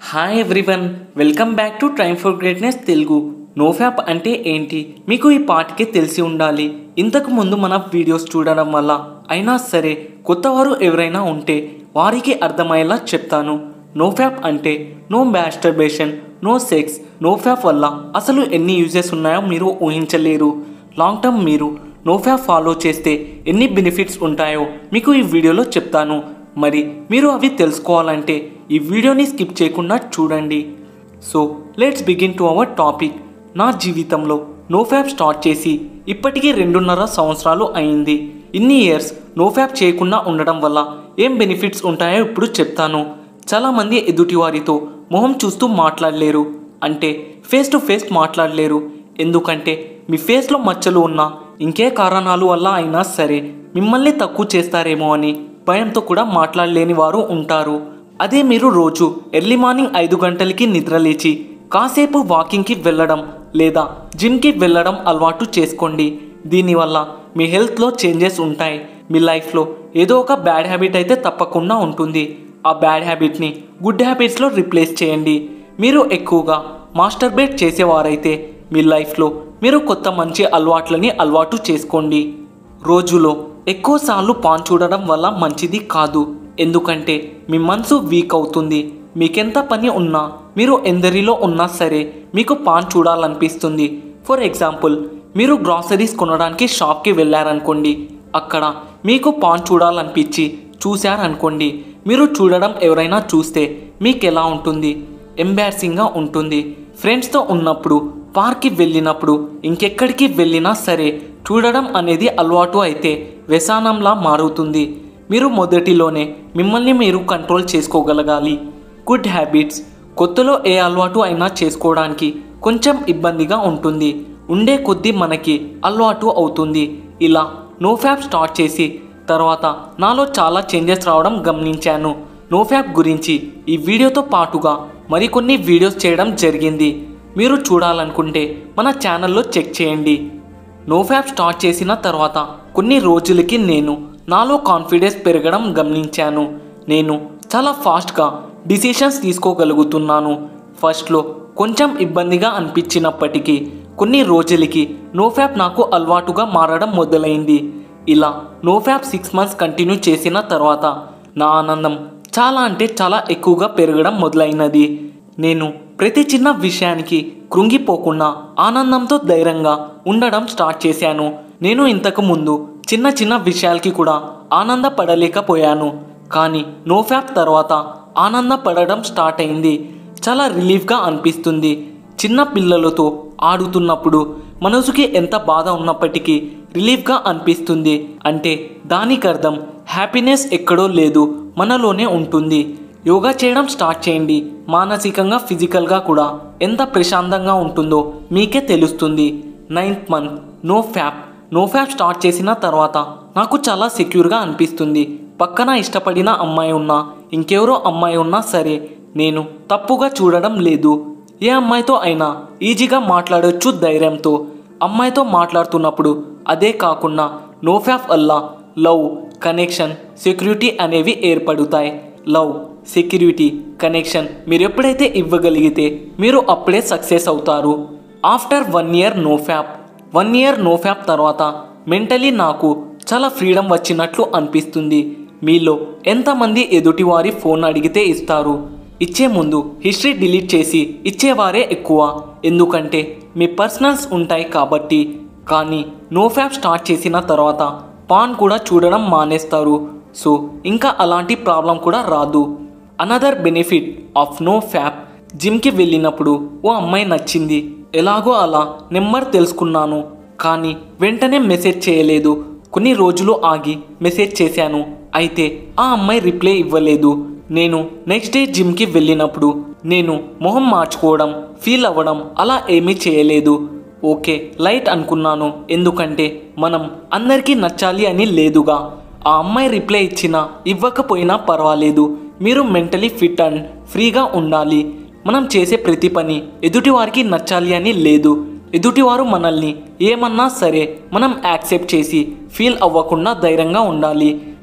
hi everyone welcome back to time for greatness Telugu nofap అంటే ఏంటి మీకు ఈ పాటికే తెలిసి ఉండాలి ఇంతకు ముందు మన వీడియోస్ చూడడం వల్ల అయినా సరే కొత్తవారు ఎవరైనా ఉంటే వారికి అర్థమయ్యేలా చెప్తాను నోఫ్యాప్ అంటే no masturbation no sex nofap వల్ల అసలు ఎన్ని యూజెస్ ఉన్నాయో మీరు ఊహించలేరు లాంగ్ టర్మ్ మీరు నోఫ్యాప్ ఫాలో చేస్తే ఎన్ని బెనిఫిట్స్ ఉంటాయో మీకు ఈ వీడియోలో చెప్తాను మరి మీరు అవి తెలుసుకోవాలంటే ఈ వీడియోని స్కిప్ చేయకుండా చూడండి so let's begin to our topic నా జీవితంలో నోఫ్యాప్ స్టార్ట్ చేసి ఇప్పటికీ రెండున్నర సంవత్సరాలు అయింది ఇన్ని ఇయర్స్ నోఫ్యాప్ చేయకుండా ఉండడం వల్ల ఏం బెనిఫిట్స్ ఉంటాయో ఇప్పుడు చెప్తాను చాలామంది ఎదుటివారితో మొహం చూస్తూ మాట్లాడలేరు అంటే ఫేస్ టు ఫేస్ మాట్లాడలేరు ఎందుకంటే మీ ఫేస్లో మచ్చలు ఉన్నా ఇంకే కారణాల వల్ల అయినా సరే మిమ్మల్ని తక్కువ చేస్తారేమో అని భయంతో కూడా మాట్లాడలేని వారు ఉంటారు అదే మీరు రోజు ఎర్లీ మార్నింగ్ ఐదు గంటలకి నిద్రలేచి కాసేపు వాకింగ్కి వెళ్ళడం లేదా జిమ్కి వెళ్ళడం అలవాటు చేసుకోండి దీనివల్ల మీ హెల్త్లో చేంజెస్ ఉంటాయి మీ లైఫ్లో ఏదో ఒక బ్యాడ్ హ్యాబిట్ అయితే తప్పకుండా ఉంటుంది ఆ బ్యాడ్ హ్యాబిట్ని గుడ్ హ్యాబిట్స్లో రిప్లేస్ చేయండి మీరు ఎక్కువగా మాస్టర్బేట్ చేసేవారైతే మీ లైఫ్లో మీరు కొత్త మంచి అలవాట్లని అలవాటు చేసుకోండి రోజులో ఎక్కువసార్లు పాన్ చూడడం వల్ల మంచిది కాదు ఎందుకంటే మీ మనసు వీక్ అవుతుంది మీకెంత పని ఉన్నా మీరు ఎందరిలో ఉన్నా సరే మీకు పాన్ చూడాలనిపిస్తుంది ఫర్ ఎగ్జాంపుల్ మీరు గ్రాసరీస్ కొనడానికి షాప్కి వెళ్ళారనుకోండి అక్కడ మీకు పాన్ చూడాలనిపించి చూశారనుకోండి మీరు చూడడం ఎవరైనా చూస్తే మీకు ఎలా ఉంటుంది ఎంబారసింగ్గా ఉంటుంది ఫ్రెండ్స్తో ఉన్నప్పుడు పార్క్కి వెళ్ళినప్పుడు ఇంకెక్కడికి వెళ్ళినా సరే చూడడం అనేది అలవాటు అయితే వ్యసనంలా మారుతుంది మీరు మొదటిలోనే మిమ్మల్ని మీరు కంట్రోల్ చేసుకోగలగాలి గుడ్ హ్యాబిట్స్ కొత్తలో ఏ అలవాటు అయినా చేసుకోవడానికి కొంచెం ఇబ్బందిగా ఉంటుంది ఉండే కొద్దీ మనకి అలవాటు అవుతుంది ఇలా నో ఫ్యాప్ స్టార్ట్ చేసి తర్వాత నాలో చాలా చేంజెస్ రావడం గమనించాను నో ఫ్యాప్ గురించి ఈ వీడియోతో పాటుగా మరికొన్ని వీడియోస్ చేయడం జరిగింది మీరు చూడాలనుకుంటే మన ఛానల్లో చెక్ చేయండి నో ఫ్యాప్ స్టార్ట్ చేసిన తర్వాత కొన్ని రోజులకి నేను నాలో కాన్ఫిడెన్స్ పెరగడం గమనించాను నేను చాలా ఫాస్ట్గా డిసిషన్స్ తీసుకోగలుగుతున్నాను ఫస్ట్లో కొంచెం ఇబ్బందిగా అనిపించినప్పటికీ కొన్ని రోజులకి నో ఫ్యాప్ నాకు అలవాటుగా మారడం మొదలైంది ఇలా no fap six months continue చేసిన తర్వాత నా ఆనందం చాలా అంటే చాలా ఎక్కువగా పెరగడం మొదలైనది నేను ప్రతి చిన్న విషయానికి కృంగిపోకుండా ఆనందంతో ధైర్యంగా ఉండడం స్టార్ట్ చేశాను నేను ఇంతకు ముందు చిన్న చిన్న విషయాలకి కూడా ఆనందపడలేకపోయాను కానీ నో ఫ్యాప్ తర్వాత ఆనందపడడం స్టార్ట్ అయింది చాలా రిలీఫ్గా అనిపిస్తుంది చిన్న పిల్లలతో ఆడుతున్నప్పుడు మనసుకి ఎంత బాధ ఉన్నప్పటికీ రిలీఫ్గా అనిపిస్తుంది అంటే దానికి అర్థం హ్యాపీనెస్ ఎక్కడో లేదు మనలోనే ఉంటుంది యోగా చేయడం స్టార్ట్ చేయండి మానసికంగా ఫిజికల్గా కూడా ఎంత ప్రశాంతంగా ఉంటుందో మీకే తెలుస్తుంది ninth month no fap no fap start చేసిన తర్వాత నాకు చాలా సెక్యూర్గా అనిపిస్తుంది పక్కన ఇష్టపడిన అమ్మాయి ఉన్నా ఇంకెవరో అమ్మాయి ఉన్నా సరే నేను తప్పుగా చూడడం లేదు ఏ అమ్మాయితో అయినా ఈజీగా మాట్లాడొచ్చు ధైర్యంతో అమ్మాయితో మాట్లాడుతున్నప్పుడు అదే కాకుండా నో ఫ్యాప్ వల్ల లవ్ కనెక్షన్ సెక్యూరిటీ అనేవి ఏర్పడుతాయి లవ్ సెక్యూరిటీ కనెక్షన్ మీరు ఎప్పుడైతే ఇవ్వగలిగితే మీరు అప్పుడే సక్సెస్ అవుతారు after one year no fap one year no fap తర్వాత మెంటలీ నాకు చాలా ఫ్రీడమ్ వచ్చినట్లు అనిపిస్తుంది మీలో ఎంతమంది ఎదుటివారి ఫోన్ అడిగితే ఇస్తారు ఇచ్చే ముందు హిస్టరీ డిలీట్ చేసి ఇచ్చేవారే ఎక్కువ ఎందుకంటే మీ పర్సనల్స్ ఉంటాయి కాబట్టి కానీ నో ఫ్యాప్ స్టార్ట్ చేసిన తర్వాత పాన్ కూడా చూడడం మానేస్తారు సో ఇంకా అలాంటి ప్రాబ్లం కూడా రాదు another benefit of no fap జిమ్కి వెళ్ళినప్పుడు ఓ అమ్మాయి నచ్చింది ఎలాగో అలా నెంబర్ తెలుసుకున్నాను కానీ వెంటనే మెసేజ్ చేయలేదు కొన్ని రోజులు ఆగి మెసేజ్ చేశాను అయితే ఆ అమ్మాయి రిప్లై ఇవ్వలేదు నేను నెక్స్ట్ డే జిమ్కి వెళ్ళినప్పుడు నేను మొహం మార్చుకోవడం ఫీల్ అవ్వడం అలా ఏమీ చేయలేదు ఓకే లైట్ అనుకున్నాను ఎందుకంటే మనం అందరికీ నచ్చాలి అని లేదుగా ఆ అమ్మాయి రిప్లై ఇచ్చినా ఇవ్వకపోయినా పర్వాలేదు మీరు మెంటలీ ఫిట్ అండ్ ఫ్రీగా ఉండాలి మనం చేసే ప్రతి పని ఎదుటివారికి నచ్చాలి అని లేదు ఎదుటివారు మనల్ని ఏమన్నా సరే మనం యాక్సెప్ట్ చేసి ఫీల్ అవ్వకుండా ధైర్యంగా ఉండాలి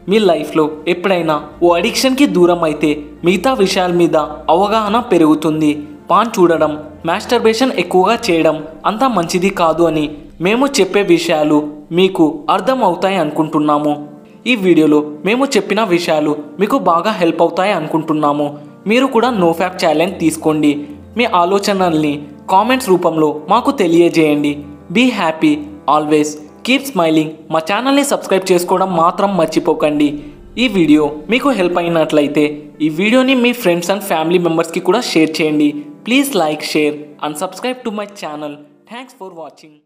మీ లైఫ్లో ఎప్పుడైనా ఓ అడిక్షన్కి దూరం అయితే మిగతా విషయాల మీద అవగాహన పెరుగుతుంది పాన్ చూడడం మాస్టర్బేషన్ ఎక్కువగా చేయడం అంత మంచిది కాదు అని మేము చెప్పే విషయాలు మీకు అర్థం అవుతాయి అనుకుంటున్నాము ఈ వీడియోలో మేము చెప్పిన విషయాలు మీకు బాగా హెల్ప్ అవుతాయి అనుకుంటున్నాము మీరు కూడా నో ఫ్యాప్ ఛాలెంజ్ తీసుకోండి మీ ఆలోచనల్ని కామెంట్స్ రూపంలో మాకు తెలియజేయండి be happy always keep smiling మా ఛానల్ని సబ్స్క్రైబ్ చేసుకోవడం మాత్రం మర్చిపోకండి ఈ వీడియో మీకు హెల్ప్ అయినట్లయితే ఈ వీడియోని మీ ఫ్రెండ్స్ అండ్ ఫ్యామిలీ మెంబర్స్కి కూడా షేర్ చేయండి please like share and subscribe to my channel thanks for watching